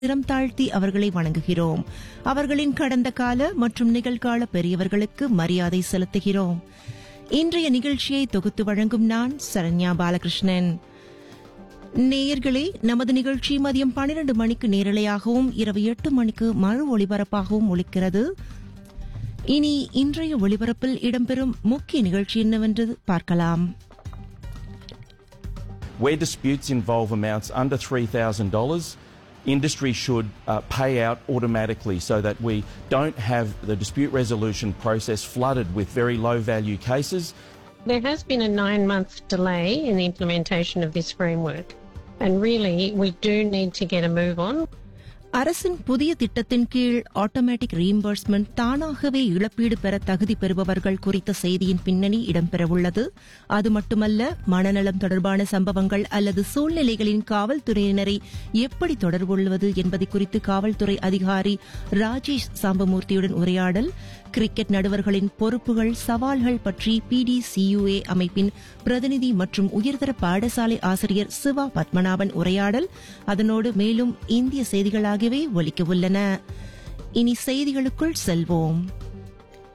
சிரம் தாழ்த்தி அவர்களை வணங்குகிறோம் அவர்களின் கடந்த கால மற்றும் நிகழ்கால பெரியவர்களுக்கு மரியாதை செலுத்துகிறோம் இன்றைய நிகழ்ச்சியை தொகுத்து வழங்கும் நான் சரண்யா பாலகிருஷ்ணன் நேயர்களே நமது நிகழ்ச்சி மதியம் பன்னிரண்டு மணிக்கு நேரலையாகவும் இரவு எட்டு மணிக்கு மறு ஒளிபரப்பாகவும் ஒலிக்கிறது இனி இன்றைய ஒளிபரப்பில் இடம்பெறும் முக்கிய நிகழ்ச்சி என்னவென்று பார்க்கலாம் Where disputes involve amounts under $3,000, industry should uh, pay out automatically so that we don't have the dispute resolution process flooded with very low value cases. There has been a nine month delay in the implementation of this framework, and really we do need to get a move on. அரசின் புதிய திட்டத்தின் கீழ் automatic reimbursement தானாகவே இழப்பீடு பெற தகுதி பெறுபவர்கள் குறித்த செய்தியின் பின்னணி இடம்பெறவுள்ளது அது மட்டுமல்ல மனநலம் தொடர்பான சம்பவங்கள் அல்லது சூழ்நிலைகளின் காவல்துறையினரை எப்படி தொடர்புள்ளது என்பது குறித்து காவல்துறை அதிகாரி ராஜேஷ் சாம்பமூர்த்தியுடன் உரையாடல் கிரிக்கெட் நடுவர்களின் பொறுப்புகள் சவால்கள் பற்றி பிடிசியுஏ அமைப்பின் பிரதிநிதி மற்றும் உயர்தர பாடசாலை ஆசிரியர் சிவா பத்மநாபன் உரையாடல் அதனோடு மேலும் இந்திய செய்திகளாகவே ஒலிக்கவுள்ளன இனி செய்திகளுக்குள் செல்வோம்